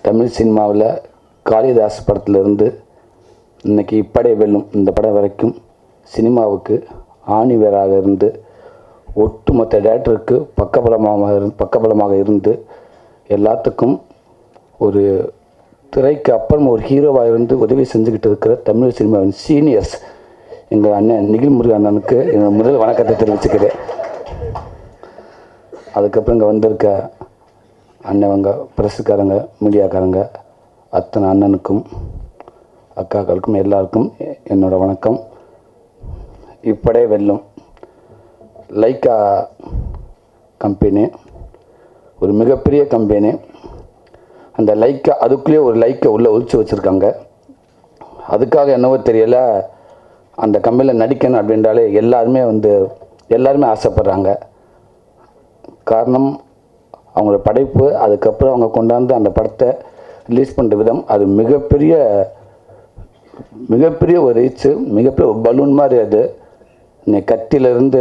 தமிழ் சினிமாவில் காளிதாஸ் படத்துலேருந்து இன்னைக்கு இப்படை வெல்லும் இந்த படம் வரைக்கும் சினிமாவுக்கு ஆணிவேராக இருந்து ஒட்டுமொத்த டேரக்டருக்கு பக்கபலமாக இருந்து பக்கபலமாக இருந்து எல்லாத்துக்கும் ஒரு திரைக்கு அப்புறம் ஒரு ஹீரோவாக இருந்து உதவி செஞ்சுக்கிட்டு இருக்கிற தமிழ் சினிமாவின் சீனியர்ஸ் எங்கள் அண்ணன் நிகில் முருகன் அண்ணனுக்கு என்னோட முதல் வணக்கத்தை தெரிவிச்சுக்கிறேன் அதுக்கப்புறம் இங்கே வந்திருக்க அண்ணவங்க ப்ரெஸ்ஸுக்காரங்க மீடியாக்காரங்க அத்தனை அண்ணனுக்கும் அக்காக்களுக்கும் எல்லாருக்கும் எ- என்னோட வணக்கம் இப்படே வெல்லும் லைக்கா கம்பெனி ஒரு மிகப்பெரிய கம்பெனி அந்த லைக்கா அதுக்குள்ளேயே ஒரு லைக்கை உள்ளே ஒழிச்சு வச்சுருக்காங்க அதுக்காக என்னவோ தெரியல அந்த கம்பெனியில் நடிக்கணும் அப்படின்றாலே எல்லாருமே வந்து எல்லாருமே ஆசைப்படுறாங்க காரணம் அவங்களோட படைப்பு அதுக்கப்புறம் அவங்க கொண்டாந்து அந்த படத்தை ரிலீஸ் பண்ணுற விதம் அது மிகப்பெரிய மிகப்பெரிய ஒரு ரீச்சு மிகப்பெரிய ஒரு பலூன் மாதிரி அது இன்னைக்கு கத்தியிலேருந்து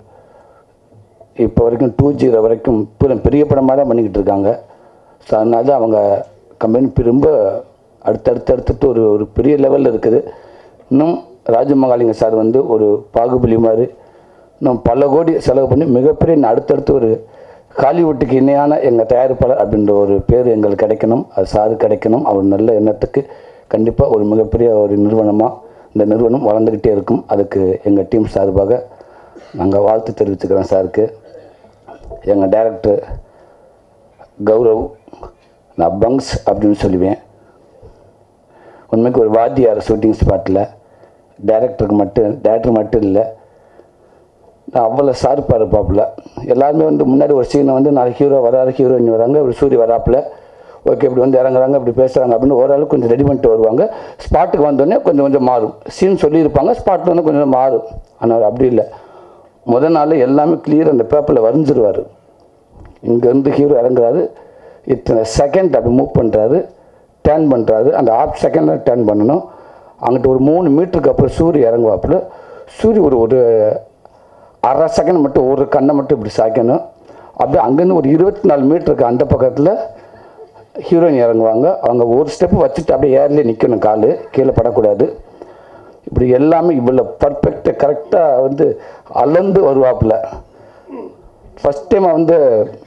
இப்போ வரைக்கும் டூ ஜீரோ வரைக்கும் பெரிய- பெரிய படமாக தான் பண்ணிக்கிட்டு இருக்காங்க ஸோ அதனால தான் அவங்க கம்பெனி ரொம்ப அடுத்தடுத்து அடுத்தடுத்து ஒரு ஒரு பெரிய லெவலில் இருக்குது இன்னும் ராஜமகாலிங்க சார் வந்து ஒரு பாகுபலி மாதிரி இன்னும் பல கோடி செலவு பண்ணி மிகப்பெரிய இன்னும் அடுத்தடுத்து ஒரு ஹாலிவுட்டுக்கு இணையான எங்கள் தயாரிப்பாளர் அப்படின்ற ஒரு பேர் எங்களுக்கு கிடைக்கணும் அது சாரு கிடைக்கணும் அவர் நல்ல எண்ணத்துக்கு கண்டிப்பாக ஒரு மிகப்பெரிய ஒரு நிறுவனமாக இந்த நிறுவனம் வளர்ந்துக்கிட்டே இருக்கும் அதுக்கு எங்கள் டீம் சார்பாக நாங்கள் வாழ்த்து தெரிவிச்சுக்கிறோம் சாருக்கு எங்கள் டைரக்டர் கௌரவ் நான் பங்ஸ் அப்படின்னு சொல்லுவேன் உண்மைக்கு ஒரு வாத்தியார் ஷூட்டிங் ஸ்பாட்டில் டைரக்டருக்கு மட்டும் டேரக்டர் மட்டும் இல்லை நான் அவ்வளோ ஷார்ப்பாக இருப்பாப்புல எல்லாருமே வந்து முன்னாடி ஒரு சீனை வந்து நாலு ஹீரோ வராரு ஹீரோயின் வராங்க இப்படி சூரிய வராப்புல ஓகே இப்படி வந்து இறங்குறாங்க இப்படி பேசுகிறாங்க அப்படின்னு ஓரளவுக்கு கொஞ்சம் ரெடி பண்ணிட்டு வருவாங்க ஸ்பாட்டுக்கு வந்தோடனே கொஞ்சம் கொஞ்சம் மாறும் சீன் சொல்லியிருப்பாங்க ஸ்பாட்டில் வந்து கொஞ்சம் மாறும் ஆனால் அப்படி இல்லை முத நாள் எல்லாமே கிளியர் அந்த பேப்பரில் வரைஞ்சிருவார் இங்கேருந்து ஹீரோ இறங்குறாரு இத்தனை செகண்ட் அப்படி மூவ் பண்ணுறாரு டேர்ன் பண்ணுறாரு அந்த ஆஃப் செகண்டில் டேர்ன் பண்ணணும் அங்கிட்டு ஒரு மூணு மீட்டருக்கு அப்புறம் சூரிய இறங்குவாப்புல சூரிய ஒரு ஒரு அரை செகண்ட் மட்டும் ஒரு கண்ணை மட்டும் இப்படி சாய்க்கணும் அப்படியே அங்கேருந்து ஒரு இருபத்தி நாலு மீட்டருக்கு அந்த பக்கத்தில் ஹீரோயின் இறங்குவாங்க அவங்க ஒரு ஸ்டெப் வச்சுட்டு அப்படியே ஏர்லேயே நிற்கணும் கால் கீழே படக்கூடாது இப்படி எல்லாமே இவ்வளோ பர்ஃபெக்டாக கரெக்டாக வந்து அளந்து வருவாப்புல ஃபஸ்ட் டைம் வந்து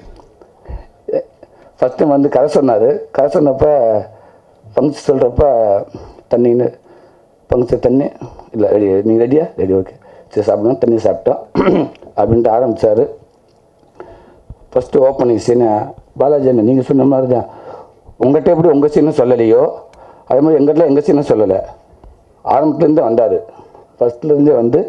ஃபஸ்ட் டைம் வந்து கதை சொன்னார் கதை சொன்னப்ப ஃபங்க்ஷன் சொல்கிறப்ப தண்ணின்னு ஃபங்க்ஷன் தண்ணி இல்லை ரெடி நீ ரெடியா ரெடி ஓகே சரி சாப்பிடணும் தண்ணி சாப்பிட்டோம் அப்படின்ட்டு ஆரம்பித்தார் ஃபஸ்ட்டு ஓப்பனிங் சீனை பாலாஜி அண்ணன் நீங்கள் சொன்ன மாதிரி தான் உங்கள்கிட்ட எப்படி உங்கள் சீனும் சொல்லலையோ அதே மாதிரி எங்கிட்ட எங்கள் சீனும் சொல்லலை ஆரம்பத்துலேருந்தே வந்தார் ஃபஸ்ட்லேருந்தே வந்து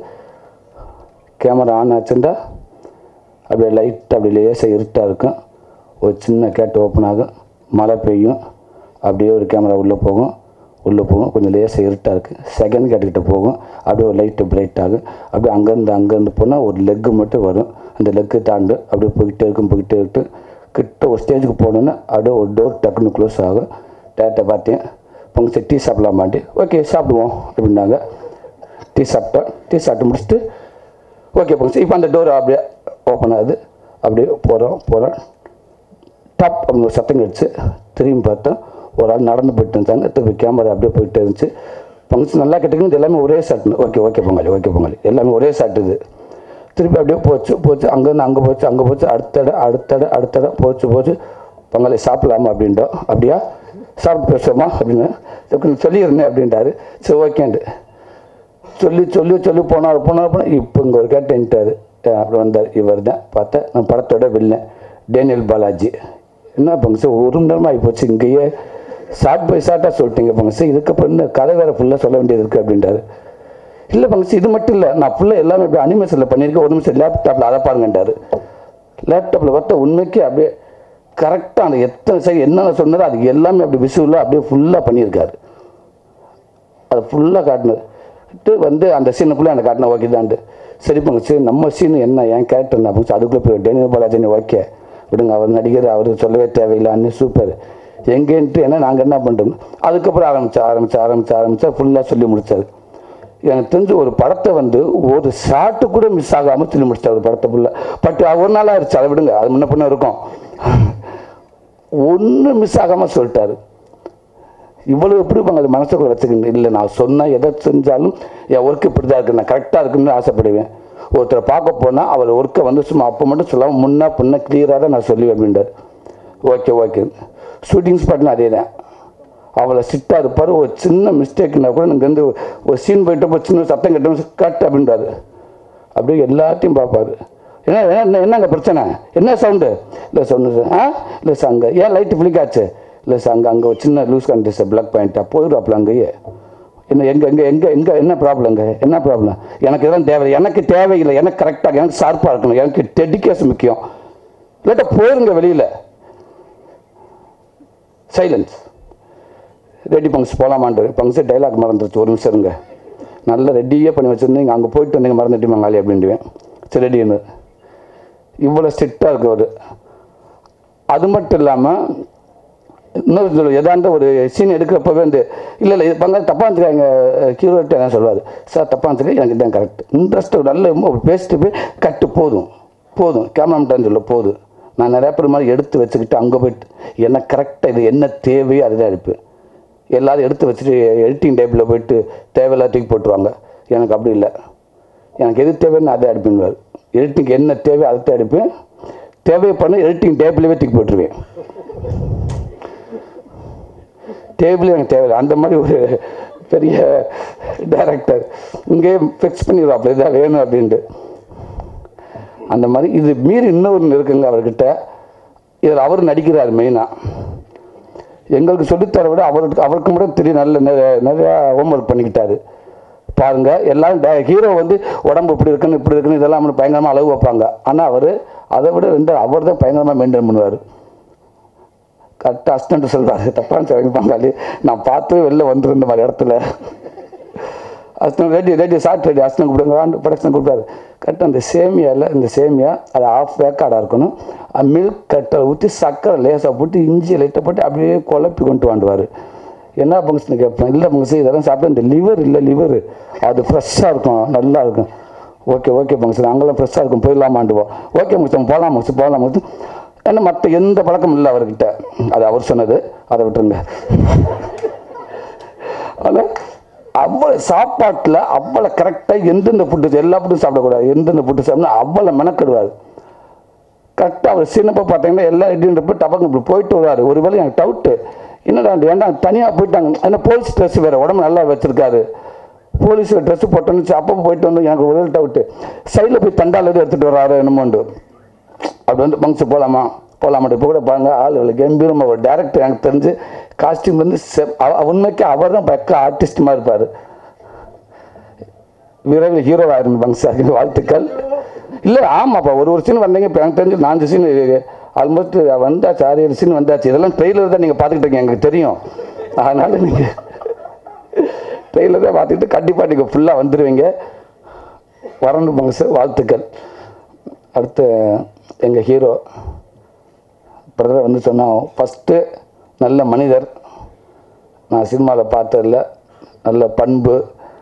கேமரா ஆன் ஆச்சுண்டா அப்படியே லைட் அப்படி லேசாக இருட்டாக இருக்கும் ஒரு சின்ன கேட் ஓப்பன் ஆகும் மழை பெய்யும் அப்படியே ஒரு கேமரா உள்ளே போகும் உள்ளே போகும் கொஞ்சம் லேசாக இருட்டாக இருக்குது செகண்ட் கேட்டுக்கிட்ட போகும் அப்படியே ஒரு லைட்டு பிரைட் ஆகும் அப்படியே அங்கேருந்து அங்கேருந்து போனால் ஒரு லெக்கு மட்டும் வரும் அந்த லெக்கு தாண்டு அப்படியே போய்கிட்டே இருக்கும் போய்கிட்டே இருக்கும் கிட்ட ஒரு ஸ்டேஜுக்கு போகணுன்னு அப்படியே ஒரு டோர் டக்குன்னு க்ளோஸ் ஆகும் டேட்டை பார்த்தேன் பொங்கல் டீ சாப்பிடலாமாண்டி ஓகே சாப்பிடுவோம் அப்படின்னாங்க டீ சாப்பிட்டோம் டீ சாப்பிட்டு முடிச்சுட்டு ஓகே பொங்கல் இப்போ அந்த டோர் அப்படியே ஓப்பன் ஆகுது அப்படியே போகிறோம் போகிறோம் டப் அப்படின்னு ஒரு சத்தம் கிடச்சி திரும்பி பார்த்தோம் ஒரு ஆள் நடந்து போயிட்டு இருந்தாங்க திருப்பி கேமரா அப்படியே போயிட்டே இருந்துச்சு ஃபங்க்ஷன் நல்லா கட்டிக்கணும் எல்லாமே ஒரே ஷாட்னு okay okay Pongal okay Pongal எல்லாமே ஒரே ஷாட் இது திருப்பி அப்படியே போச்சு போச்சு அங்கேருந்து அங்கே போச்சு அங்கே போச்சு அடுத்தட அடுத்தட அடுத்தட போச்சு போச்சு பொங்கலை சாப்பிடலாமா அப்படின்ட்டோம் அப்படியா சாப்பிட்டு பேசுவோமா அப்படின்னு சரி, சொல்லியிருந்தேன் அப்படின்ட்டாரு சரி ஓகேன்ட்டு சொல்லி சொல்லி சொல்லி போனார் போனார் போனால் இப்போ இங்கே ஒரு கேட்டுன்ட்டார் அப்படி வந்தார் இவர் தான் பார்த்தா நான் படத்தோட வில்லன் டேனியல் பாலாஜி என்ன பங்கு சார் ஒரு மணி நேரமாக ஆகிப்போச்சு இங்கேயே ஷார்ட் பை ஷார்ட்டாக சொல்லிட்டீங்க பங்கு சார் இதுக்கப்புறம் இன்னும் கதை வேறு ஃபுல்லாக சொல்ல வேண்டியது இருக்குது அப்படின்ட்டாரு இல்லை பங்கு இது மட்டும் இல்லை நான் ஃபுல்லாக எல்லாமே இப்படி அனிமேஷனில் பண்ணியிருக்கேன் ஒரு நிமிஷம் லேப்டாப்பில் அதை பாருங்கன்றாரு லேப்டாப்பில் பார்த்தா உண்மைக்கு அப்படியே கரெக்டாக அந்த எத்தனை சரி என்னென்ன சொன்னதோ அது எல்லாமே அப்படி விசுவலாக அப்படியே ஃபுல்லாக பண்ணியிருக்காரு அதை ஃபுல்லாக காட்டினது ட்டு வந்து அந்த சீனை ஃபுல்லாக எனக்கு காட்டின ஓகே தான்ட்டு சரி போங்க சரி நம்ம சீன் என்ன என் கேரக்டர் என்ன அப்படின்னு அதுக்குள்ளே போய் டேனியல் பாலாஜி ஓகே விடுங்க அவர் நடிகர் அவர் சொல்லவே தேவையில்லை அண்ணன் சூப்பர் எங்கேன்ட்டு என்ன நாங்கள் என்ன பண்ணுறோம் அதுக்கப்புறம் ஆரம்பிச்சா ஆரம்பிச்சா ஆரம்பிச்சா ஆரம்பிச்சா ஃபுல்லாக சொல்லி முடிச்சாரு எனக்கு தெரிஞ்சு ஒரு படத்தை வந்து ஒரு ஷாட்டு கூட மிஸ் ஆகாமல் சொல்லி முடிச்சார் ஒரு படத்தை ஃபுல்லாக பட் ஒரு நாள் ஆயிடுச்சு அதை விடுங்க அது முன்ன பின்ன இருக்கும் ஒன்றும் மிஸ் ஆகாமல் சொல்லிட்டாரு இவ்வளோ எப்படி இருப்பாங்க அது மனசுக்குள்ள வச்சுக்கணும் இல்லை நான் சொன்னால் எதை செஞ்சாலும் என் ஒர்க் இப்படி தான் இருக்கு நான் கரெக்டாக இருக்குன்னு ஆசைப்படுவேன் ஒருத்தரை பார்க்க போனால் அவர் ஒர்க்கை வந்து சும்மா அப்போ மட்டும் சொல்லாமல் முன்னா பின்ன கிளியராக தான் நான் சொல்லுவேன் அப்படின்றார் ஓகே ஓகே ஷூட்டிங் ஸ்பாட்னு அதே தான் அவளை சிட்டாக இருப்பார் ஒரு சின்ன மிஸ்டேக்னா கூட எனக்கு வந்து ஒரு சீன் போயிட்டப்போ சின்ன சத்தம் கட்டும் கட் அப்படின்றாரு அப்படியே எல்லாத்தையும் பார்ப்பாரு என்ன என்ன என்னங்க பிரச்சனை என்ன சவுண்டு இல்லை சவுண்டு ஆ இல்லை சார் அங்கே ஏன் லைட்டு ஃபிளிக்காச்சு இல்லை சார் அங்கே அங்கே ஒரு சின்ன லூஸ் கண்டி சார் பிளாக் பாயிண்ட்டாக போயிடுவாப்புல அங்கேயே என்ன எங்கே எங்கே எங்கே எங்கே என்ன ப்ராப்ளங்க என்ன ப்ராப்ளம் எனக்கு இதெல்லாம் தேவை எனக்கு தேவையில்லை எனக்கு கரெக்டாக எனக்கு ஷார்ப்பாக இருக்கணும் எனக்கு டெடிக்கேஷன் முக்கியம் இல்லாட்டா போயிருங்க வெளியில் சைலன்ஸ் ரெடி பங்க்ஸ் போகலாமான்ட்டு பங்க்ஸு டைலாக் மறந்துருச்சு ஒரு நிமிஷம் இருங்க நல்லா ரெடியாக பண்ணி வச்சுருந்தீங்க அங்கே போயிட்டு வந்தீங்க மறந்துட்டு மங்காளி அப்படின்ட்டுவேன் சரி ரெடின்னு இவ்வளோ ஸ்ட்ரிக்டாக இருக்கு அவர் அது மட்டும் இல்லாமல் இன்னொரு சொல்லு எதாண்ட ஒரு சீன் எடுக்கிறப்பவே வந்து இல்லை இல்லை இது பங்காளி தப்பாக இருந்துக்காங்க ஹீரோட்ட என்ன சொல்லுவார் சார் தப்பாக இருந்துருக்கு எனக்கு இதான் கரெக்ட் இன்ட்ரெஸ்ட் நல்ல ஒரு பேசிட்டு போய் கட்டு போதும் போதும் கேமராமேட்டான்னு சொல்ல போதும் நான் நிறையா பேர் மாதிரி எடுத்து வச்சுக்கிட்டு அங்கே போயிட்டு என்ன கரெக்டாக இது என்ன தேவையோ அதுதான் எடுப்பேன் எல்லாரும் எடுத்து வச்சுட்டு எடிட்டிங் டேபிளில் போயிட்டு தேவையில்லாத தூக்கி போட்டுருவாங்க எனக்கு அப்படி இல்லை எனக்கு எது தேவைன்னு அதை அடிப்பேன் எடிட்டிங் என்ன தேவை அதை தான் அடிப்பேன் தேவையை பண்ண எடிட்டிங் டேபிளவே தூக்கி போட்டுருவேன் டேபிள் எனக்கு தேவையில்லை அந்த மாதிரி ஒரு பெரிய டைரக்டர் இங்கே ஃபிக்ஸ் பண்ணிடுவாப்புல இதான் வேணும் அப்படின்ட்டு அந்த மாதிரி இது மீறி இன்னொரு இருக்குங்க அவர்கிட்ட இதில் அவர் நடிக்கிறார் மெயினாக எங்களுக்கு சொல்லித்தர விட அவருக்கு அவருக்கு மட்டும் தெரியும் நல்ல நிறைய நிறையா ஹோம்ஒர்க் பண்ணிக்கிட்டாரு பாருங்க எல்லாரும் ஹீரோ வந்து உடம்பு இப்படி இருக்குன்னு இப்படி இருக்குன்னு இதெல்லாம் அவனுக்கு பயங்கரமாக அளவு வைப்பாங்க ஆனால் அவர் அதை விட ரெண்டு அவர் தான் பயங்கரமாக மெயின்டைன் பண்ணுவார் கரெக்டாக அசிஸ்டன்ட் சொல்கிறாரு தப்பான சரிங்க பங்காளி நான் பார்த்து வெளில வந்துடும் இந்த மாதிரி இடத்துல assistant ready ready shot ready assistant கூப்பிடுங்க ப்ரொடக்ஷன் கூப்பிட்டாரு கரெக்டாக அந்த சேமியாவில் இந்த சேமியா அது ஆஃப் வேக்காடாக இருக்கணும் மில்க் கட்டை ஊற்றி சர்க்கரை லேசாக போட்டு இஞ்சி லைட்டை போட்டு அப்படியே குழப்பி கொண்டு வாண்டுவார் என்ன ஃபங்க்ஷன் கேட்பேன் இல்லை ஃபங்க்ஷன் இதெல்லாம் சாப்பிட்டா இந்த லிவர் இல்லை லிவர் அது ஃப்ரெஷ்ஷாக இருக்கும் நல்லா இருக்கும் ஓகே ஓகே ஃபங்க்ஷன் அங்கெல்லாம் ஃப்ரெஷ்ஷாக இருக்கும் போயிடலாமாண்டுவோம் ஓகே ஃபங்க்ஷன் போகலாம் ஃபங்க்ஷன் போகலாம் ஃபங்க்ஷன் ஏன்னா மற்ற எந்த பழக்கமும் இல்லை அவர்கிட்ட அது அவர் சொன்னது அதை விட்டுருங்க ஆனால் அவ்வளோ சாப்பாட்டில் அவ்வளோ கரெக்டாக எந்தெந்த ஃபுட்டு எல்லா ஃபுட்டும் சாப்பிடக்கூடாது எந்தெந்த ஃபுட்டு சாப்பிடணும் அவ்வளோ மெனக்கெடுவார் கரெக்டாக அவர் சின்னப்போ பார்த்தீங்கன்னா எல்லா ரெடின்றப்ப டபக்கு இப்படி போயிட்டு வருவார் ஒரு வேளை எனக்கு டவுட்டு என்னடா ஏன்டா தனியாக போயிட்டாங்க ஏன்னா போலீஸ் ட்ரெஸ் வேறு உடம்பு நல்லா வச்சுருக்காரு போலீஸ் ட்ரெஸ் போட்டோன்னு அப்போ போயிட்டு வந்து எனக்கு ஒரு டவுட்டு சைடில் போய் தண்டால் எதுவும் எடுத்துகிட்டு வராரு என்னமோண்டு அப்படி வந்து ஃபங்க்ஷன் போகலாமா போகலாமா இப்போ கூட பாருங்க ஆள் இவ்வளோ கம்பீரமாக ஒரு டேரக்டர் எனக்கு தெரிஞ்சு காஸ்டியூம் வந்து செ- அவ- உண்மைக்கு அவர் தான் பக்க ஆர்டிஸ்ட் மாதிரி இருப்பார் விரைவில் ஹீரோ ஆயிருந்தாங்க சார் வாழ்த்துக்கள் இல்லை ஆமாப்பா ஒரு ஒரு சீன் வந்தீங்க இப்போ எனக்கு தெரிஞ்சு நாலு சீன் ஆல்மோஸ்ட் வந்தாச்சு ஆறு ஏழு சீன் வந்தாச்சு இதெல்லாம் ட்ரெயிலர் தான் நீங்கள் பார்த்துக்கிட்டு இருக்கீங்க எனக்கு தெரியும் அதனால் நீங்கள் ட்ரெயிலர் தான் பார்த்துக்கிட்டு கண்டிப்பாக நீங்கள் ஃபுல்லாக வந்துடுவீங்க வரணுப்பாங்க சார் வாழ்த்துக்கள் அடுத்து எங்கள் ஹீரோ பிரதர் வந்து சொன்னோம் ஃபஸ்ட்டு நல்ல மனிதர் நான் சினிமாவில் பார்த்ததில்ல நல்ல பண்பு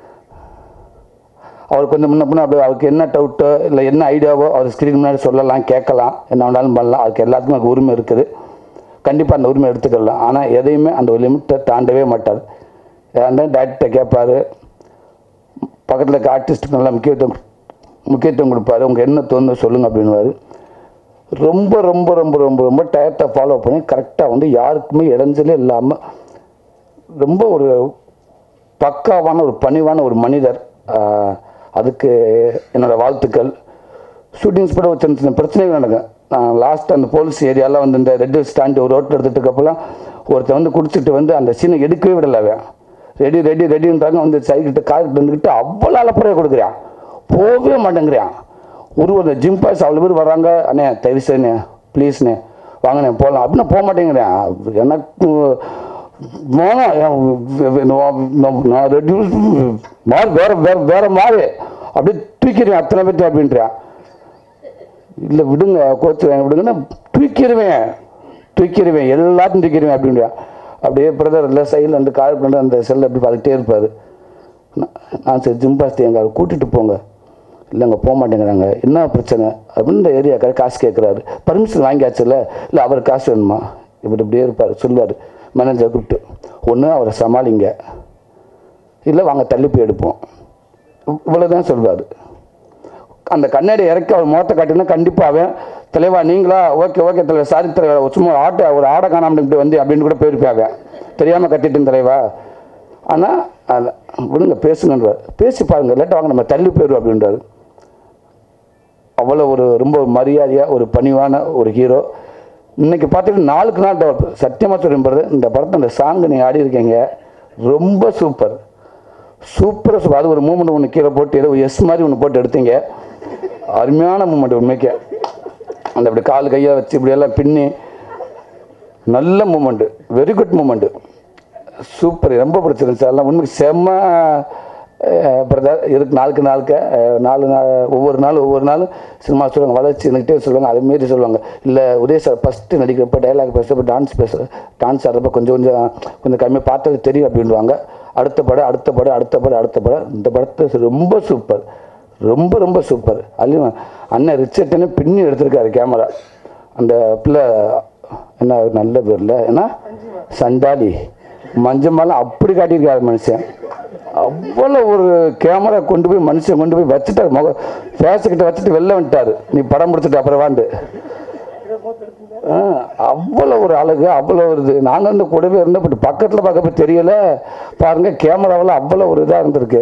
அவர் கொஞ்சம் முன்ன பின்ன அப்படியே அவருக்கு என்ன டவுட்டோ இல்லை என்ன ஐடியாவோ அவர் ஸ்க்ரீன் முன்னாடி சொல்லலாம் கேட்கலாம் என்ன வேணாலும் பண்ணலாம் அதுக்கு எல்லாத்துக்கும் அதுக்கு உரிமை இருக்குது கண்டிப்பாக அந்த உரிமை எடுத்துக்கலாம் ஆனால் எதையுமே அந்த ஒரு லிமிட்டை தாண்டவே மாட்டார் ஏன்னா டேரக்டரை கேட்பாரு பக்கத்தில் இருக்க ஆர்டிஸ்ட்டுக்கு நல்லா முக்கியத்துவம் முக்கியத்துவம் கொடுப்பாரு உங்கள் என்ன தோணுது சொல்லுங்கள் அப்படின்னுவாரு ரொம்ப ரொம்ப ரொம்ப ரொம்ப ரொம்ப டயத்தை ஃபாலோ பண்ணி கரெக்டாக வந்து யாருக்குமே இடைஞ்சலே இல்லாமல் ரொம்ப ஒரு பக்காவான ஒரு பணிவான ஒரு மனிதர் ஆஹ், அதுக்கு என்னோட வாழ்த்துக்கள் ஷூட்டிங்ஸ் கூட ஒரு சின்ன சின்ன பிரச்சனைகள் நடக்கும் நான் லாஸ்ட் அந்த போலீஸ் ஏரியாலாம் வந்து இந்த ரெட் ஸ்டாண்டு ஒரு ரோட்டில் எடுத்துட்டு இருக்கப்பெல்லாம் ஒருத்தன் வந்து குடிச்சிட்டு வந்து அந்த சீனை எடுக்கவே விடல அவன் ரெடி ரெடி ரெடின்றாங்க வந்து சைக்கிட்ட கார்கிட்ட வந்துக்கிட்டு அவ்வளோ அலப்புறையை கொடுக்குறான் போகவே மாட்டேங்கிறான் ஒரு ஒரு ஜிம் பாய்ஸ் அவ்வளோ பேர் வர்றாங்க அண்ணே தயவு செய்யண்ணே ப்ளீஸ்ண்ணே வாங்கண்ணே போகலாம் அப்படின்னு போக மாட்டேங்கிறேன் எனக்கு வேணாம், என் நான் நான் ரெடியூஸ் மாறு வேற வேற வேற மாறு அப்படியே தூக்கிறேன் அத்தனை பேர்த்து அப்படின்றான் இல்லை விடுங்க கோச்சு விடுங்கன்னா தூக்கிடுவேன் தூக்கிடுவேன் எல்லாத்தையும் தூக்கிடுவேன் அப்படின்றான் அப்படியே பிரதர் இல்லை சைடில் வந்து கால் பண்ணி அந்த செல்லை அப்படி பார்த்துக்கிட்டே இருப்பார் நான் நான் சரி ஜிம்பாஸ்தி எங்க கூட்டிகிட்டு போங்க இல்லைங்க போக மாட்டேங்கிறாங்க என்ன பிரச்சனை அப்படின்னு இந்த ஏரியாக்கார காசு கேட்குறாரு பர்மிஷன் வாங்கியாச்சுல்ல இல்லை அவர் காசு வேணுமா இப்படி இப்படியே இருப்பார் சொல்லுவார் மேனேஜர் கூப்பிட்டு ஒன்று அவரை சமாளிங்க இல்லை வாங்க தள்ளி போய் எடுப்போம் இவ்வளோதான் சொல்வார் அந்த கண்ணாடி இறக்கி அவர் முகத்தை காட்டினா கண்டிப்பாக அவன் தலைவா நீங்களா ஓகே ஓகே தலைவர் சாரி தலைவர் சும்மா ஒரு ஆட்டை ஒரு ஆடை காணாமல் இப்படி வந்து அப்படின்னு கூட போயிருப்பாங்க தெரியாமல் கட்டிட்டேன் தலைவா ஆனால் அதை விடுங்க பேசுங்கன்றார் பேசி பாருங்க இல்லாட்டி வாங்க நம்ம தள்ளி போயிடுவோம் அப்படின்றாரு அவ்வளோ ஒரு ரொம்ப மரியாதையாக ஒரு பணிவான ஒரு ஹீரோ இன்னைக்கு பார்த்தீங்கன்னா நாளுக்கு நாள் டெவலப் சத்தியமாக சொல்லுறது இந்த படத்தை அந்த சாங் நீங்கள் ஆடி இருக்கீங்க ரொம்ப சூப்பர் சூப்பராக சூப்பர் அது ஒரு மூமெண்ட் ஒன்று கீழே போட்டு ஏதோ எஸ் மாதிரி ஒன்று போட்டு எடுத்தீங்க அருமையான மூமெண்ட் உண்மைக்கு அந்த இப்படி கால் கையை வச்சு இப்படி எல்லாம் பின்னி நல்ல moment very good moment super ரொம்ப பிடிச்சிருந்துச்சு எல்லாம் உண்மைக்கு செம்ம பிரதர் இதுக்கு நாளுக்கு நாளுக்கு அஹ், நாலு நாள் ஒவ்வொரு நாள் ஒவ்வொரு நாளும் சினிமா சொல்லுவாங்க வளர்ச்சி இருந்துகிட்டே சொல்லுவாங்க அதே மாரி சொல்லுவாங்க இல்லை உதய சார் ஃபஸ்ட்டு நடிக்கிறப்ப டைலாக் பேசுகிறப்ப டான்ஸ் பேச டான்ஸ் ஆடுறப்ப கொஞ்சம் கொஞ்சம் கொஞ்சம் கம்மியாக பார்த்தது தெரியும் அப்படின்வாங்க அடுத்த படம் அடுத்த படம் அடுத்த படம் அடுத்த படம் இந்த படத்தை ரொம்ப சூப்பர் ரொம்ப ரொம்ப சூப்பர் அதுலேயும் அண்ணன் ரிச்சர்ட்னு பின்னி எடுத்திருக்காரு கேமரா அந்த பிள்ளை என்ன நல்ல பேர்ல ஏன்னா சண்டாளி மஞ்சமாலாம் அப்படி காட்டியிருக்காரு மனுஷன் அவ்வளோ ஒரு கேமரா கொண்டு போய் மனுஷன் கொண்டு போய் வச்சுட்டாரு முக ஃபேஸுக்கிட்ட வச்சுட்டு வெளில வந்துட்டாரு நீ படம் முடிச்சுட்டு அப்புறம் வாண்டு ஆ, அவ்வளோ ஒரு அழகு அவ்வளோ ஒரு இது நாங்கள் வந்து கூடவே இருந்தோம் பட் பக்கத்தில் பார்க்கப்ப தெரியல பாருங்க கேமராவில் அவ்வளோ ஒரு இதாக இருந்திருக்கு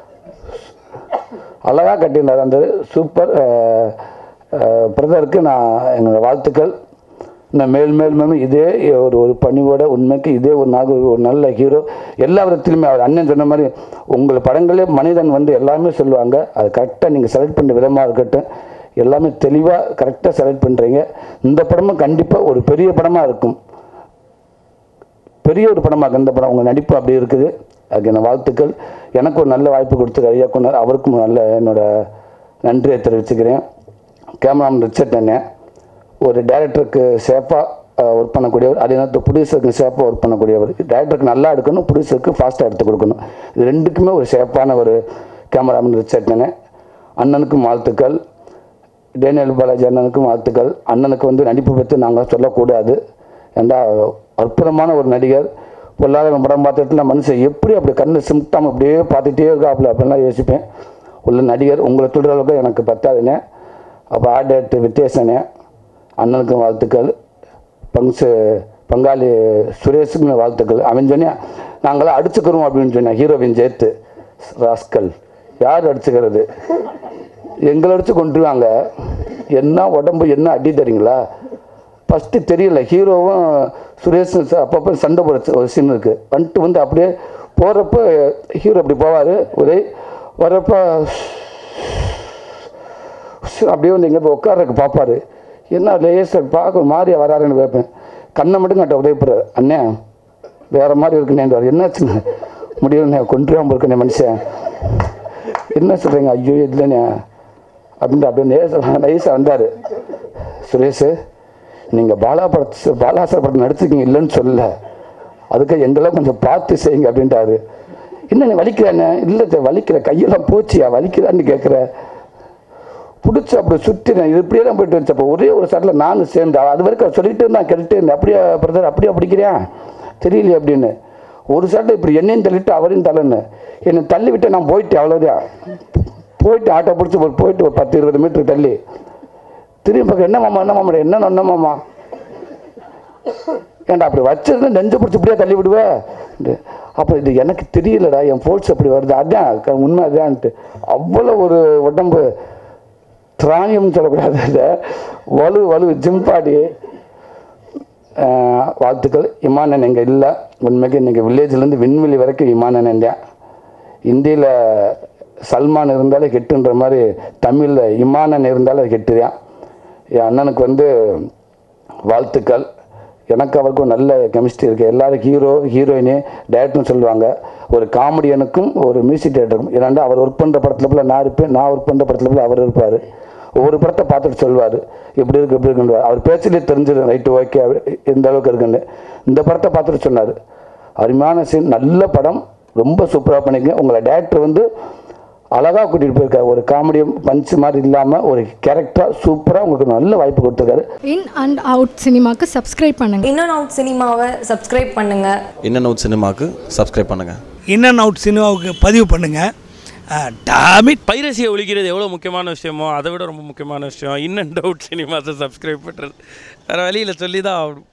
அழகாக கட்டியிருந்தார் அந்த சூப்பர் பிரதருக்கு நான் எங்களோட வாழ்த்துக்கள் இன்னும் மேல் மேல் மேலும் இதே ஒரு ஒரு பணிவோட உண்மைக்கு இதே ஒரு நாக ஒரு நல்ல ஹீரோ எல்லா விதத்திலுமே அவர் அண்ணன் சொன்ன மாதிரி உங்கள் படங்களே மனிதன் வந்து எல்லாமே சொல்லுவாங்க அது கரெக்டாக நீங்கள் செலக்ட் பண்ண விதமாக இருக்கட்டும் எல்லாமே தெளிவாக கரெக்டாக செலக்ட் பண்ணுறீங்க இந்த படமும் கண்டிப்பாக ஒரு பெரிய படமாக இருக்கும் பெரிய ஒரு படமாக இருக்கு இந்த படம் உங்கள் நடிப்பு அப்படி இருக்குது அதுக்கு என்ன வாழ்த்துக்கள் எனக்கு ஒரு நல்ல வாய்ப்பு கொடுத்துருக்காரு இயக்குனர் அவருக்கும் நல்ல என்னோட நன்றியை தெரிவிச்சுக்கிறேன் கேமராமேன் ரிச்சர்ட் அண்ணன் ஒரு டைரக்டருக்கு சேஃபாக ஒர்க் பண்ணக்கூடியவர் அதே நேரத்தில் ப்ரொடியூசருக்கு சேஃபாக ஒர்க் பண்ணக்கூடியவர் டைரக்டருக்கு நல்லா எடுக்கணும் ப்ரொடியூசருக்கு ஃபாஸ்ட்டாக எடுத்து கொடுக்கணும் இது ரெண்டுக்குமே ஒரு சேஃபான ஒரு கேமராமேன் ரிச்சர்ட் அண்ணன் அண்ணனுக்கும் வாழ்த்துக்கள் டேனியல் பாலாஜி அண்ணனுக்கும் வாழ்த்துக்கள் அண்ணனுக்கு வந்து நடிப்பு பற்றி நாங்கள் சொல்லக்கூடாது ஏண்டா அற்புதமான ஒரு நடிகர் பொல்லாத படம் பார்த்துட்டுல மனுஷன் எப்படி அப்படி கண்ணு சிம்டம் அப்படியே பார்த்துட்டே இருக்காப்புல அப்படின்லாம் யோசிப்பேன் உள்ள நடிகர் உங்களை சொல்கிற அளவுக்கு எனக்கு பத்தாதுண்ணே அப்போ ஆர்டேட் வித்தியாசனே அண்ணனுக்கும் வாழ்த்துக்கள் பங்கு பங்காளி சுரேஷுக்கும் வாழ்த்துக்கள் அவன் சொன்னேன் நாங்களாம் அடிச்சுக்கிறோம் அப்படின்னு சொன்னேன் ஹீரோவின் ஜெயத்து ராஸ்கல் யார் அடிச்சுக்கிறது எங்களை அடிச்சு கொண்டுருவாங்க என்ன உடம்பு என்ன அடி தரீங்களா ஃபஸ்ட்டு தெரியல ஹீரோவும் சுரேஷ் அப்பப்போ சண்டை போட ஒரு சீன் இருக்குது வந்துட்டு வந்து அப்படியே போகிறப்ப ஹீரோ அப்படி போவார் ஒரே வரப்போ அப்படியே வந்து எங்கே போய் உட்கார்றதுக்கு பார்ப்பாரு என்ன லேசர் பார்க்க ஒரு மாதிரியா வராருன்னு கேட்பேன் கண்ணை மட்டும் கட்ட உதவிப்படுறாரு அண்ணே வேற மாதிரி இருக்குண்ணே என்னாச்சுங்க முடியலண்ணே கொண்டுராம இருக்கண்ணே மனுஷன் என்ன சொல்கிறீங்க ஐயோ இல்லைண்ணே அப்படின்ட்டு அப்படியே நேச நைஸாக வந்தார் சுரேஷ் நீங்கள் பாலா படத்து பாலாசர் படம் நடிச்சிருக்கீங்க இல்லைன்னு சொல்லல அதுக்கு எங்கெல்லாம் கொஞ்சம் பார்த்து செய்யுங்க அப்படின்ட்டாரு என்ன நீ வலிக்கிறானே இல்லை சார் வலிக்கிற கையெல்லாம் போச்சியா வலிக்கிறான்னு கேட்குற பிடிச்சி அப்படி சுற்றினேன் இது இப்படியே தான் போயிட்டு இருந்துச்சு அப்போ ஒரே ஒரு சட்டில் நானும் சேர்ந்தேன் அது வரைக்கும் அவர் சொல்லிட்டு இருந்தான் கேட்டுட்டு இருந்தேன் அப்படியே பிரதர் அப்படியே பிடிக்கிறியா தெரியலையே அப்படின்னு ஒரு சட்டை இப்படி என்னையும் தள்ளிட்டு அவரையும் தள்ளன்னு என்னை தள்ளி விட்டு நான் போயிட்டேன் அவ்வளோதான் போயிட்டு ஆட்டோ பிடிச்சி ஒரு போயிட்டு ஒரு பத்து இருபது மீட்டர் தள்ளி திரும்பி பார்க்க என்ன மாமா என்ன மாமா என்ன என்ன மாமா ஏன்டா அப்படி வச்சிருந்து நெஞ்சு பிடிச்சி இப்படியே தள்ளி விடுவே அப்போ இது எனக்கு தெரியலடா என் ஃபோர்ஸ் அப்படி வருது அதான் க- உண்மை அதான்ட்டு அவ்வளோ ஒரு உடம்பு திராணியம்னு சொல்லக்கூடாது இல்லை வலு வலு ஜிம்பாடி ஆஹ், வாழ்த்துக்கள் இமானன் இங்கே இல்லை உண்மைக்கு இன்றைக்கி வில்லேஜ்லேருந்து விண்வெளி வரைக்கும் இமானன் தான் இந்தியில் சல்மான் இருந்தாலே ஹிட்டுன்ற மாதிரி தமிழில் இமானன் இருந்தாலே ஹிட்டு தான் என் அண்ணனுக்கு வந்து வாழ்த்துக்கள் எனக்கு அவருக்கும் நல்ல கெமிஸ்ட்ரி இருக்குது எல்லாரும் ஹீரோ ஹீரோயினு டேரக்டர்னு சொல்லுவாங்க ஒரு காமெடியனுக்கும் ஒரு மியூசிக் டேரக்டருக்கும் ஏன்னாண்டா அவர் ஒர்க் பண்ணுற படத்தில் போல நான் இருப்பேன் நான் ஒர்க் பண்ணுற படத்தில் போல அவர் இருப்பார் ஒவ்வொரு படத்தை பார்த்துட்டு சொல்லுவார் இப்படி இருக்கு இப்படி இருக்குன்னு அவர் பேச்சிலே தெரிஞ்சிடும் ரைட்டு ஓகே இந்த அளவுக்கு இருக்குன்னு இந்த படத்தை பார்த்துட்டு சொன்னார் அருமையான சீன் நல்ல படம் ரொம்ப சூப்பராக பண்ணிக்கங்க உங்களை டேரக்டர் வந்து அழகாக கூட்டிகிட்டு போயிருக்காரு ஒரு காமெடியும் பஞ்சு மாதிரி இல்லாமல் ஒரு கேரக்டராக சூப்பராக உங்களுக்கு நல்ல வாய்ப்பு கொடுத்துருக்காரு இன் அண்ட் அவுட் சினிமாக்கு சப்ஸ்கிரைப் பண்ணுங்க இன் அண்ட் அவுட் சினிமாவை சப்ஸ்கிரைப் பண்ணுங்கள் இன்னன் அவுட் சினிமாவுக்கு சப்ஸ்கிரைப் பண்ணுங்கள் இன் அண்ட் அவுட் சினிமாவுக்கு பதிவு பண்ணுங்கள் டாமிட் பைரசியை ஒழிக்கிறது எவ்வளோ முக்கியமான விஷயமோ அதை விட ரொம்ப முக்கியமான விஷயம் இன் அண்ட் அவுட் சினிமாஸை சப்ஸ்கிரைப் பண்ணுறது வேறு வழியில் சொல்லி தான் ஆகணும்